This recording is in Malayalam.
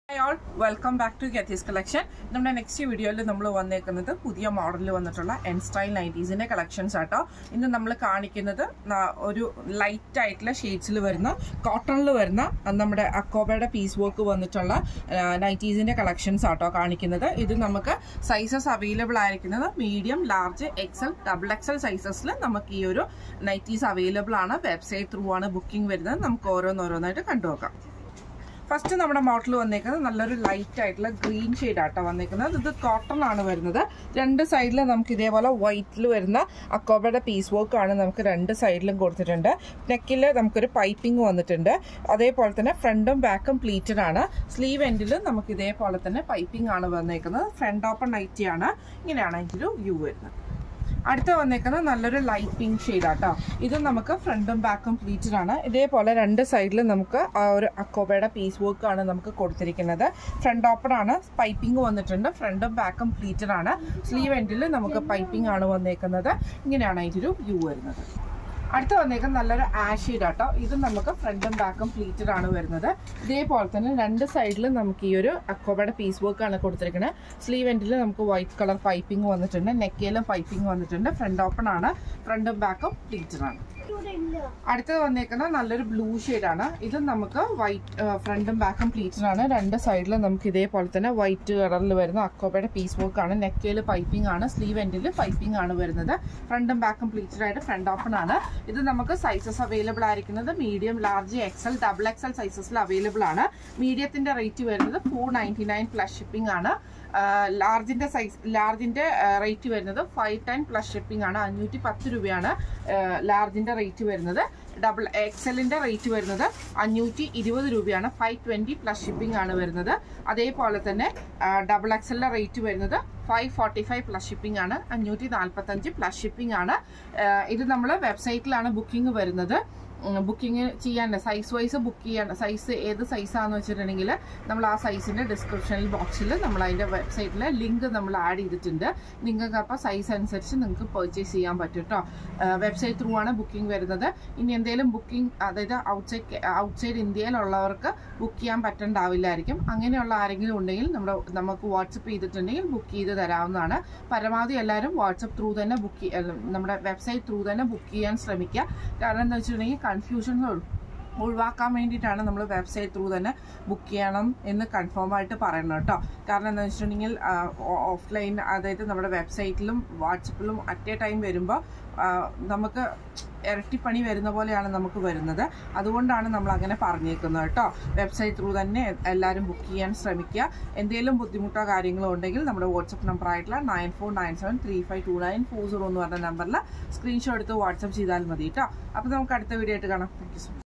hi all welcome back to Getty's collection നമ്മുടെ നെക്സ്റ്റ് വീഡിയോയിൽ നമ്മൾ വന്നേക്കുന്നത് പുതിയ മോഡലിൽ വന്നിട്ടുള്ള എൻ സ്റ്റൈൽ നൈറ്റീസിന്റെ കളക്ഷൻസ് ആട്ടോ ഇന്ന് നമ്മൾ കാണിക്കുന്നത് ന- ഒരു ലൈറ്റ് ആയിട്ടുള്ള ഷെയ്ഡ്സിൽ വരുന്ന കോട്ടണിൽ വരുന്ന അഹ് നമ്മുടെ അക്കോബയുടെ പീസ് വർക്ക് വന്നിട്ടുള്ള നൈറ്റീസിന്റെ കളക്ഷൻസ് ആട്ടോ കാണിക്കുന്നത് ഇത് നമുക്ക് സൈസസ് അവൈലബിൾ ആയിരിക്കുന്നത് medium large XL double XL സൈസസിൽ നമുക്ക് ഈ ഒരു നൈറ്റീസ് അവൈലബിൾ ആണ് വെബ്സൈറ്റ് ത്രൂ ആണ് ബുക്കിംഗ് വരുന്നത് നമുക്ക് ഓരോന്നോരോന്നായിട്ട് കണ്ടുനോക്കാം ഫസ്റ്റ് നമ്മുടെ മോഡൽ വന്നേക്കുന്നത് നല്ലൊരു ലൈറ്റ് ആയിട്ടുള്ള ഗ്രീൻ ഷെയ്ഡ് ആട്ടോ വന്നേക്കുന്നത് ഇത് കോട്ടൺ ആണ് വരുന്നത് രണ്ട് സൈഡിലും നമുക്ക് ഇതേപോലെ വൈറ്റിൽ വരുന്ന അക്കോബയുടെ പീസ് വർക്ക് ആണ് നമുക്ക് രണ്ട് സൈഡിലും കൊടുത്തിട്ടുണ്ട് നെക്കിൽ നമുക്കൊരു പൈപ്പിംഗ് വന്നിട്ടുണ്ട് അതേപോലെ തന്നെ ഫ്രണ്ടും ബാക്കും പ്ലീറ്റഡ് ആണ് സ്ലീവ് എൻഡിൽ നമുക്ക് ഇതേപോലെ തന്നെ പൈപ്പിംഗ് ആണ് വന്നേക്കുന്നത് ഫ്രണ്ട് ഓപ്പൺ നൈറ്റി ആണ് ഇങ്ങനെയാണ് അതിൻ്റെ ഒരു വ്യൂ വരുന്നത് അടുത്ത വന്നേക്കുന്നത് നല്ലൊരു ലൈറ്റ് പിങ്ക് ഷെയ്ഡ് ആട്ടോ ഇത് നമുക്ക് ഫ്രണ്ടും ബാക്കും പ്ലീറ്റഡ് ആണ് ഇതേപോലെ രണ്ട് സൈഡിലും നമുക്ക് ആ ഒരു അക്കോബയുടെ പീസ് വർക്ക് ആണ് നമുക്ക് കൊടുത്തിരിക്കുന്നത് ഫ്രണ്ട് ഓപ്പൺ ആണ് പൈപ്പിംഗ് വന്നിട്ടുണ്ട് ഫ്രണ്ടും ബാക്കും പ്ലീറ്റഡ് ആണ് സ്ലീവ് എൻഡിൽ നമുക്ക് പൈപ്പിംഗ് ആണ് വന്നേക്കുന്നത് ഇങ്ങനെയാണ് അതിൻ്റെ ഒരു വ്യൂ വരുന്നത് അടുത്ത വന്നേക്കുന്നത് നല്ലൊരു ആഷ് ഷെയ്ഡ് ആട്ടോ ഇത് നമുക്ക് ഫ്രണ്ടും ബാക്കും പ്ലീറ്റഡ് ആണ് വരുന്നത് ഇതേപോലെ തന്നെ രണ്ട് സൈഡിലും നമുക്ക് ഈ ഒരു അക്കോബയുടെ പീസ് വർക്ക് ആണ് കൊടുത്തിരിക്കുന്നത് സ്ലീവ് എൻഡിൽ നമുക്ക് വൈറ്റ് കളർ പൈപ്പിംഗ് വന്നിട്ടുണ്ട് നെക്കിലും പൈപ്പിംഗ് വന്നിട്ടുണ്ട് ഫ്രണ്ട് ഓപ്പൺ ആണ് ഫ്രണ്ടും ബാക്കും പ്ലീറ്റഡ് ആണ് അടുത്തത് വന്നേക്കുന്നത് നല്ലൊരു ബ്ലൂ ആണ് ഇത് നമുക്ക് വൈറ്റ് ഫ്രണ്ടും ബാക്കും പ്ലീറ്റഡ് ആണ് രണ്ട് സൈഡിലും നമുക്ക് ഇതേപോലെ തന്നെ വൈറ്റ് കളറിൽ വരുന്ന അക്കോബയുടെ പീസ് വർക്ക് ആണ് നെക്കയിൽ പൈപ്പിംഗ് ആണ് സ്ലീവ് എൻഡിൽ പൈപ്പിംഗ് ആണ് വരുന്നത് ഫ്രണ്ടും ബാക്കും പ്ലീറ്റഡ് ആയിട്ട് ഫ്രണ്ട് ഓപ്പൺ ആണ് ഇത് നമുക്ക് സൈസസ് അവൈലബിൾ ആയിരിക്കുന്നത് medium large XL double XL സൈസസിൽ അവൈലബിൾ ആണ് മീഡിയത്തിന്റെ റേറ്റ് വരുന്നത് four ninety nine plus shipping ആണ് ലാർജിന്റെ സൈസ് ലാർജിന്റെ റേറ്റ് വരുന്നത് ഫൈവ് ടെൻ പ്ലസ് ഷിപ്പിംഗ് ആണ് അഞ്ഞൂറ്റി പത്ത് രൂപയാണ് ലാർജിന്റെ റേറ്റ് വരുന്നത് ഡബിൾ എക്സലിന്റെ റേറ്റ് വരുന്നത് അഞ്ഞൂറ്റി ഇരുപത് രൂപയാണ് ഫൈവ് ട്വന്റി പ്ലസ് ഷിപ്പിംഗ് ആണ് വരുന്നത് അതേപോലെ തന്നെ ഡബിൾ എക്സലിന്റെ റേറ്റ് വരുന്നത് five forty five plus shipping ആണ് അഞ്ഞൂറ്റി നാൽപ്പത്തഞ്ച് പ്ലസ് ഷിപ്പിംഗ് ആണ് ആ, ഇത് നമ്മൾ വെബ്സൈറ്റിലാണ് ബുക്കിംഗ് വരുന്നത് ബുക്കിംഗ് ചെയ്യാൻ സൈസ് വൈസ് ബുക്ക് ചെയ്യാൻ സൈസ് ഏത് സൈസാന്ന് വെച്ചിട്ടുണ്ടെങ്കിൽ നമ്മൾ ആ സൈസിന്റെ ഡിസ്ക്രിപ്ഷനിൽ ബോക്സിൽ നമ്മൾ അതിന്റെ വെബ്സൈറ്റിലെ ലിങ്ക് നമ്മൾ ആഡ് ചെയ്തിട്ടുണ്ട് നിങ്ങൾക്ക് അപ്പോൾ സൈസ് അനുസരിച്ച് നിങ്ങൾക്ക് പർച്ചേസ് ചെയ്യാൻ പറ്റും കേട്ടോ വെബ്സൈറ്റ് ത്രൂ ആണ് ബുക്കിംഗ് വരുന്നത് ഇനി എന്തെങ്കിലും ബുക്കിംഗ് അതായത് ഔട്ട്സൈഡ് ഔട്ട്സൈഡ് ഇന്ത്യയിലുള്ളവർക്ക് ബുക്ക് ചെയ്യാൻ പറ്റണ്ടാവില്ലായിരിക്കും അങ്ങനെയുള്ള ആരെങ്കിലും ഉണ്ടെങ്കിൽ നമ്മുടെ നമുക്ക് വാട്സപ്പ് ചെയ്തിട്ടുണ്ടെങ്കിൽ ബുക്ക് ചെയ്ത് തരാവുന്നതാണ് പരമാവധി എല്ലാവരും വാട്സപ്പ് ത്രൂ തന്നെ ബുക്ക് നമ്മുടെ വെബ്സൈറ്റ് ത്രൂ തന്നെ ബുക്ക് ചെയ്യാൻ ശ്രമിക്കുക കാരണം എന്താ വെച്ചിട്ടുണ്ടെങ്കിൽ കൺഫ്യൂഷൻസ് ഒഴിവാക്കാൻ വേണ്ടിയിട്ടാണ് നമ്മൾ വെബ്സൈറ്റ് ത്രൂ തന്നെ ബുക്ക് ചെയ്യണം എന്ന് കൺഫേം ആയിട്ട് പറയണം കേട്ടോ കാരണം എന്താണെന്ന് വെച്ചിട്ടുണ്ടെങ്കിൽ ഓഫ്ലൈൻ അതായത് നമ്മുടെ വെബ്സൈറ്റിലും വാട്സപ്പിലും അറ്റ് എ ടൈം വരുമ്പോൾ നമുക്ക് ഇരട്ടിപ്പണി വരുന്ന പോലെയാണ് നമുക്ക് വരുന്നത് അതുകൊണ്ടാണ് നമ്മൾ അങ്ങനെ പറഞ്ഞേക്കുന്നത് കേട്ടോ വെബ്സൈറ്റ് ത്രൂ തന്നെ എല്ലാവരും ബുക്ക് ചെയ്യാൻ ശ്രമിക്കുക എന്തെങ്കിലും ബുദ്ധിമുട്ടോ കാര്യങ്ങളോ ഉണ്ടെങ്കിൽ നമ്മുടെ വാട്സപ്പ് നമ്പർ ആയിട്ടുള്ള nine four nine seven three five two nine four zero എന്ന് പറഞ്ഞ നമ്പറിൽ സ്ക്രീൻഷോട്ട് എടുത്ത് വാട്സപ്പ് ചെയ്താൽ മതി കേട്ടോ അപ്പോൾ നമുക്ക് അടുത്ത വീഡിയോ ആയിട്ട് കാണാം താങ്ക് യു സോ മച്ച്